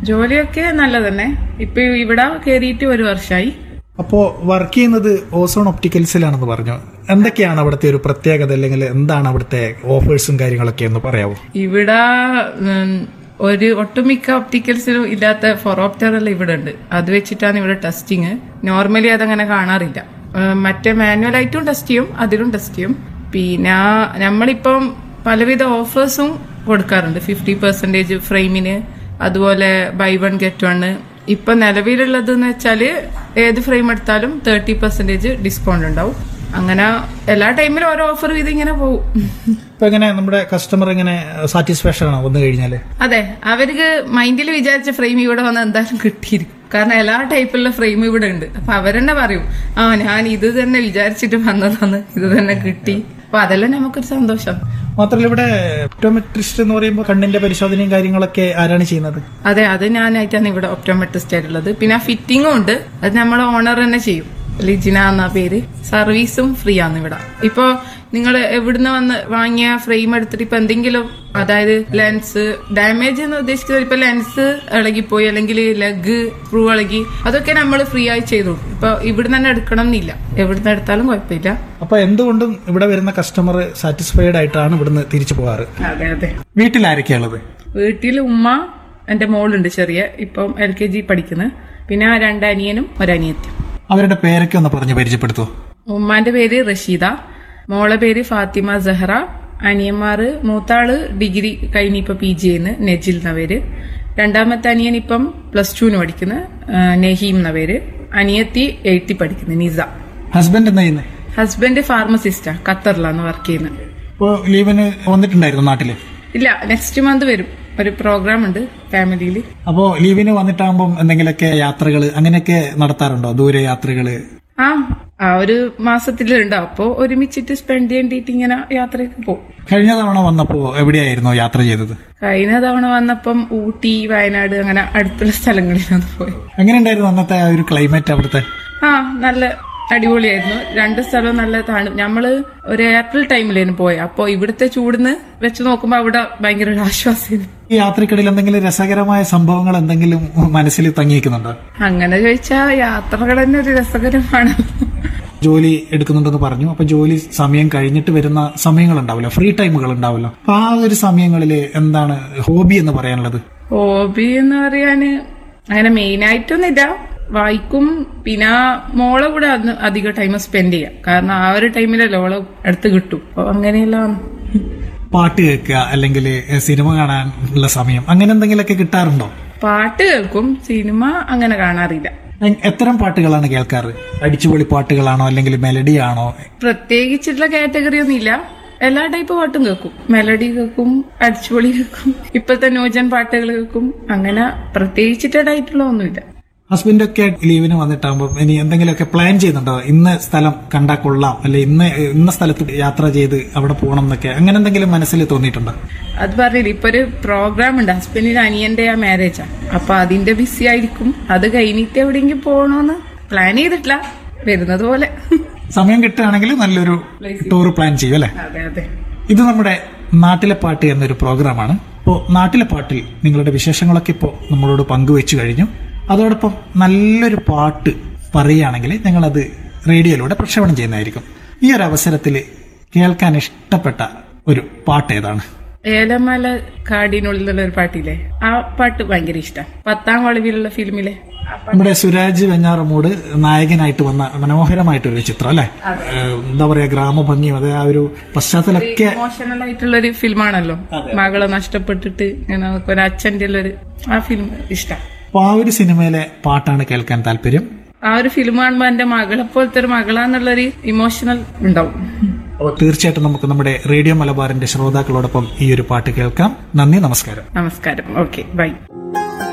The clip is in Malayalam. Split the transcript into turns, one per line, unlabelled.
ജോലിയൊക്കെ നല്ല തന്നെ ഇപ്പൊ ഇവിടെ കയറിയിട്ട് ഒരു വർഷമായി
അപ്പോ വർക്ക് ചെയ്യുന്നത് ഓസോൺ ഒപ്റ്റിക്കൽസിലാണെന്ന് പറഞ്ഞു എന്തൊക്കെയാണ് അവിടുത്തെ ഒരു പ്രത്യേകത അല്ലെങ്കിൽ എന്താണ് അവിടുത്തെ ഓഫേഴ്സും കാര്യങ്ങളൊക്കെ എന്ന് പറയാവോ
ഇവിടെ ഉം, ഒരു ഒട്ടുമിക്ക ഒപ്റ്റിക്കൽസിലും ഇല്ലാത്ത ഫൊറോപ്റ്റർ എല്ലാം ഇവിടെ ഉണ്ട് അത് വെച്ചിട്ടാണ് ഇവിടെ ടെസ്റ്റിങ് നോർമലി അതങ്ങനെ കാണാറില്ല ഉം, മറ്റേ മാനുവൽ ആയിട്ടും ടെസ്റ്റ് ചെയ്യും അതിലും ടെസ്റ്റ് ചെയ്യും പിന്നെ നമ്മളിപ്പം പലവിധ ഓഫേഴ്സും കൊടുക്കാറുണ്ട് ഫിഫ്റ്റി പെർസെന്റേജ് ഫ്രെയിമിന് അതുപോലെ ബൈ വൺ ഗെറ്റ് വൺ ഇപ്പൊ നിലവിലുള്ളത് എന്ന് വെച്ചാല് ഏത് ഫ്രെയിം എടുത്താലും തേർട്ടി പെർസെന്റേജ് ഡിസ്കൗണ്ട് ഉണ്ടാവും അങ്ങനെ എല്ലാ ടൈമിലും ഓരോ ഓഫർ ഇത് ഇങ്ങനെ പോകും
ഇപ്പൊ എങ്ങനെ നമ്മുടെ കസ്റ്റമർ എങ്ങനെ സാറ്റിസ്ഫാക്ഷൻ ആണോ വന്നു കഴിഞ്ഞാല്
അതെ അവർക്ക് മൈൻഡിൽ വിചാരിച്ച ഫ്രെയിം ഇവിടെ വന്ന് എന്തായാലും കിട്ടിയിരിക്കും കാരണം എല്ലാ ടൈപ്പിലുള്ള ഫ്രെയിം ഇവിടെ ഉണ്ട് അപ്പൊ അവരെന്നെ പറയും ആ ഞാൻ ഇത് തന്നെ വിചാരിച്ചിട്ട് വന്നതാണ് ഇത് തന്നെ കിട്ടി അപ്പൊ അതെല്ലാം നമുക്കൊരു സന്തോഷം
മാത്രമല്ല ഇവിടെ ഒപ്റ്റോമെട്രിസ്റ്റ് എന്ന് പറയുമ്പോൾ കണ്ണിന്റെ പരിശോധനയും കാര്യങ്ങളൊക്കെ ആരാണ് ചെയ്യുന്നത്
അതെ അത് ഞാനായിട്ടാണ് ഇവിടെ ഒപ്റ്റോമെട്രിസ്റ്റ് ആയിട്ടുള്ളത് പിന്നെ ഫിറ്റിംഗും ഉണ്ട് അത് നമ്മൾ ഓണർ തന്നെ ചെയ്യും ലിജിന എന്ന പേര് സർവീസും ഫ്രീ ആണ് ഇവിടെ ഇപ്പോ നിങ്ങൾ എവിടുന്ന് വന്ന് വാങ്ങിയ ഫ്രെയിം എടുത്തിട്ട് ഇപ്പൊ എന്തെങ്കിലും അതായത് ലെൻസ് ഡാമേജ് എന്ന് ഉദ്ദേശിക്കുന്നത് ഇപ്പൊ ലെൻസ് ഇളകിപ്പോയി അല്ലെങ്കിൽ ലെഗ് സ്ക്രൂ ഇളകി അതൊക്കെ നമ്മൾ ഫ്രീ ആയി ചെയ്തു കൊടുക്കും. ഇപ്പൊ ഇവിടുന്ന് തന്നെ എടുക്കണം എന്നില്ല എവിടുന്ന് എടുത്താലും കുഴപ്പമില്ല
അപ്പൊ എന്തുകൊണ്ടും ഇവിടെ വരുന്ന കസ്റ്റമർ സാറ്റിസ്ഫൈഡ് ആയിട്ടാണ് ഇവിടുന്ന് തിരിച്ചു പോകാറ്
അതെ അതെ
വീട്ടിൽ ആരൊക്കെയുള്ളത്
വീട്ടിൽ ഉമ്മ എന്റെ മോളുണ്ട് ചെറിയ ഇപ്പം എൽ കെ ജി പഠിക്കുന്നത് പിന്നെ രണ്ട് അനിയനും ഒരനിയത്തിയും
അവരുടെ പേരൊക്കെ ഒന്ന് പറഞ്ഞ് പരിചയപ്പെടുത്തുമോ
ഉമ്മാന്റെ പേര് റഷീദ മോളെ പേര് ഫാത്തിമ സഹറ അനിയന്മാര് മൂത്താള് ഡിഗ്രി കഴിഞ്ഞ് ഇപ്പൊ പി ജി ചെയ്യുന്നു നെജിൽ എന്ന പേര് രണ്ടാമത്തെ അനിയൻ ഇപ്പം പ്ലസ് ടുവിന് പഠിക്കുന്നു ആ, നഹീം എന്ന പേര് അനിയത്തി എയ്ത്തി പഠിക്കുന്നു നിസ
ഹസ്ബൻഡ് എന്താ ചെയ്യുന്നത്
ഹസ്ബൻഡ് ഫാർമസിസ്റ്റാ ഖത്തറിലാണ് വർക്ക് ചെയ്യുന്നത്
ഇപ്പോ ലീവിന് വന്നിട്ടുണ്ടായിരുന്നു നാട്ടില്
ഇല്ല നെക്സ്റ്റ് മന്ത് വരും ഒരു പ്രോഗ്രാം ഉണ്ട് ഫാമിലിയിൽ
അപ്പോ ലീവിന് വന്നിട്ടാകുമ്പോൾ എന്തെങ്കിലുമൊക്കെ യാത്രകൾ അങ്ങനെയൊക്കെ നടത്താറുണ്ടോ ദൂരെ യാത്രകള്
ആ ആ ഒരു മാസത്തിലുണ്ടാവും അപ്പോ ഒരുമിച്ചിട്ട് സ്പെൻഡ് ചെയ്യേണ്ടിട്ട് ഇങ്ങനെ യാത്രയൊക്കെ പോകും
കഴിഞ്ഞ തവണ വന്നപ്പോ എവിടെയായിരുന്നു യാത്ര ചെയ്തത്
കഴിഞ്ഞ തവണ വന്നപ്പം ഊട്ടി വയനാട് അങ്ങനെ അടുത്തുള്ള സ്ഥലങ്ങളിലാണ് പോയി
എങ്ങനെയുണ്ടായിരുന്നു അന്നത്തെ ആ ഒരു ക്ലൈമറ്റ് അവിടുത്തെ
ആ നല്ല അടിപൊളിയായിരുന്നു രണ്ട് സ്ഥലവും നല്ല തണു നമ്മള് ഒരു ഏപ്രിൽ ടൈമിലായിരുന്നു പോയത് അപ്പൊ ഇവിടുത്തെ ചൂടിന്ന് വെച്ച് നോക്കുമ്പോ അവിടെ ഭയങ്കര ഒരു ആശ്വാസമായിരുന്നു
ഈ യാത്രക്കിടയിൽ എന്തെങ്കിലും രസകരമായ സംഭവങ്ങൾ എന്തെങ്കിലും മനസ്സിൽ തങ്ങിയിരിക്കുന്നുണ്ടോ
അങ്ങനെ ചോദിച്ചാ യാത്രകൾ തന്നെ ഒരു രസകരമാണല്ലോ
ജോലി എടുക്കുന്നുണ്ടെന്ന് പറഞ്ഞു അപ്പൊ ജോലി സമയം കഴിഞ്ഞിട്ട് വരുന്ന സമയങ്ങൾ ഉണ്ടാവില്ല ഫ്രീ ടൈമുകൾ ഉണ്ടാവില്ല അപ്പൊ ആ ഒരു സമയങ്ങളിൽ എന്താണ് ഹോബി എന്ന് പറയാനുള്ളത്
ഹോബി എന്ന് പറയാന് അങ്ങനെ മെയിൻ ആയിട്ടൊന്നുമില്ല വായിക്കും പിന്നെ മോളെ കൂടെ അന്ന് അധികം ടൈം സ്പെൻഡ് ചെയ്യാം കാരണം ആ ഒരു ടൈമിലല്ലേ ഓളെ അടുത്ത് കിട്ടും അപ്പൊ അങ്ങനെയെല്ലാം
പാട്ട് കേൾക്കുക അല്ലെങ്കിൽ സിനിമ കാണാനുള്ള സമയം അങ്ങനെ എന്തെങ്കിലുമൊക്കെ കിട്ടാറുണ്ടോ
പാട്ട് കേൾക്കും സിനിമ അങ്ങനെ കാണാറില്ല
എ- എത്തരം പാട്ടുകളാണ് കേൾക്കാറ് അടിച്ചുപൊളി പാട്ടുകളാണോ അല്ലെങ്കിൽ മെലഡി ആണോ
പ്രത്യേകിച്ചിട്ടുള്ള കാറ്റഗറി ഒന്നുമില്ല എല്ലാ ടൈപ്പ് പാട്ടും കേൾക്കും മെലഡി കേൾക്കും അടിച്ചുപൊളി കേൾക്കും ഇപ്പോഴത്തെ ന്യൂജൻ പാട്ടുകൾ കേൾക്കും അങ്ങനെ പ്രത്യേകിച്ചിട്ടായിട്ടുള്ള ഒന്നുമില്ല
ഹസ്ബൻഡൊക്കെ ലീവിന് വന്നിട്ടാകുമ്പോൾ ഇനി എന്തെങ്കിലുമൊക്കെ പ്ലാൻ ചെയ്യുന്നുണ്ടോ ഇന്ന സ്ഥലം കണ്ടാൽ കൊള്ളാം അല്ലെ ഇന്ന് ഇന്ന സ്ഥലത്ത് യാത്ര ചെയ്ത് അവിടെ പോകണം എന്നൊക്കെ അങ്ങനെ എന്തെങ്കിലും മനസ്സിൽ തോന്നിയിട്ടുണ്ടോ
അത് പറഞ്ഞില്ല ഇപ്പൊ ഒരു പ്രോഗ്രാം ഉണ്ട് ഹസ്ബൻഡിന്റെ അനിയന്റെ ആ മാരേജാ അപ്പൊ അതിന്റെ ബിസി ആയിരിക്കും അത് കഴിഞ്ഞിട്ട് എവിടെയെങ്കിലും പോകണോന്ന് പ്ലാൻ ചെയ്തിട്ടില്ല വരുന്നത് പോലെ
സമയം കിട്ടുകയാണെങ്കിൽ നല്ലൊരു ടൂർ പ്ലാൻ ചെയ്യും അല്ലെ
അതെ അതെ
ഇത് നമ്മുടെ നാട്ടിലെ പാട്ട് എന്നൊരു പ്രോഗ്രാമാണ് ഇപ്പോൾ നാട്ടിലെ പാട്ടിൽ നിങ്ങളുടെ വിശേഷങ്ങളൊക്കെ ഇപ്പോൾ നമ്മളോട് പങ്കുവെച്ചു കഴിഞ്ഞു അതോടൊപ്പം നല്ലൊരു പാട്ട് പറയുകയാണെങ്കിൽ ഞങ്ങളത് റേഡിയോയിലൂടെ പ്രക്ഷേപണം ചെയ്യുന്നതായിരിക്കും ഈ ഒരു അവസരത്തിൽ കേൾക്കാൻ ഇഷ്ടപ്പെട്ട ഒരു പാട്ട് ഏതാണ്
ഏലമല കാടിനുള്ളിലുള്ള ഒരു പാട്ടില്ലേ ആ പാട്ട് ഭയങ്കര ഇഷ്ടം പത്താം വളവിലുള്ള ഫിലിമിലെ ആ പാട്ട്
നമ്മുടെ സുരാജ് വെഞ്ഞാറമൂട് നായകനായിട്ട് വന്ന മനോഹരമായിട്ടൊരു ചിത്രം അല്ലെ ഏഹ് എന്താ പറയാ ഗ്രാമഭംഗിയും അത് ആ ഒരു പശ്ചാത്തലമൊക്കെ
ഇമോഷണൽ ആയിട്ടുള്ള ഒരു ഫിലിമാണല്ലോ മകളെ നഷ്ടപ്പെട്ടിട്ട് ഇങ്ങനെ ഒരു അച്ഛന്റെ ഒരു ആ ഫിലിം ഇഷ്ടം
അപ്പൊ ആ ഒരു സിനിമയിലെ പാട്ടാണ് കേൾക്കാൻ താല്പര്യം
ആ ഒരു ഫിലിം കാണുമ്പോ എന്റെ മകളെ പോലത്തെ ഒരു മകളാന്നുള്ളൊരു ഇമോഷണൽ ഉണ്ടാവും
അപ്പോൾ തീർച്ചയായിട്ടും നമുക്ക് നമ്മുടെ റേഡിയോ മലബാറിന്റെ ശ്രോതാക്കളോടൊപ്പം ഈ ഒരു പാട്ട് കേൾക്കാം നന്ദി നമസ്കാരം
നമസ്കാരം ഓക്കെ ബൈ